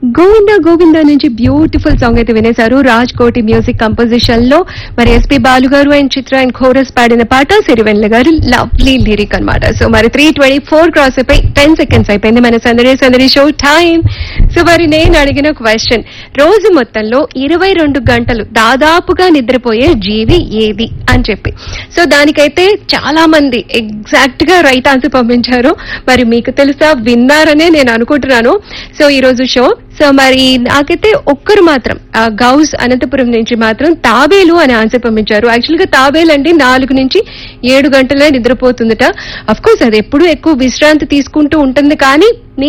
గోవింద గోవింద నుంచి beautiful song అయితే వినేశారు రాజ్ కోటి మ్యూజిక్ కంపోజిషన్ లో మరి ఎస్పి బాలు గారు అండ్ చిత్ర అండ్ ఖోరస్ పాడిన పాట సిరివెన్ల గారు లవ్లీ లిరిక్ అన్నమాట సో మరి త్రీ ట్వంటీ ఫోర్ క్రాస్ అయిపోయి టెన్ సెకండ్స్ అయిపోయింది మన సందడి సందడి షో టైం సో మరి నేను అడిగిన క్వశ్చన్ రోజు మొత్తంలో ఇరవై రెండు గంటలు దాదాపుగా నిద్రపోయే జీవి ఏది అని చెప్పి సో దానికైతే చాలా మంది ఎగ్జాక్ట్ గా రైట్ ఆన్సర్ పంపించారు మరి మీకు తెలుసా విన్నారనే నేను అనుకుంటున్నాను సో ఈ రోజు షో సో మరి నాకైతే ఒక్కరు మాత్రం ఆ, గౌస్ అనంతపురం నుంచి మాత్రం తాబేలు అని ఆన్సర్ పంపించారు యాక్చువల్ గా తాబేలు అంటే నాలుగు నుంచి ఏడు గంటలే నిద్రపోతుందట అఫ్ కోర్స్ అది ఎప్పుడు ఎక్కువ విశ్రాంతి తీసుకుంటూ ఉంటుంది కానీ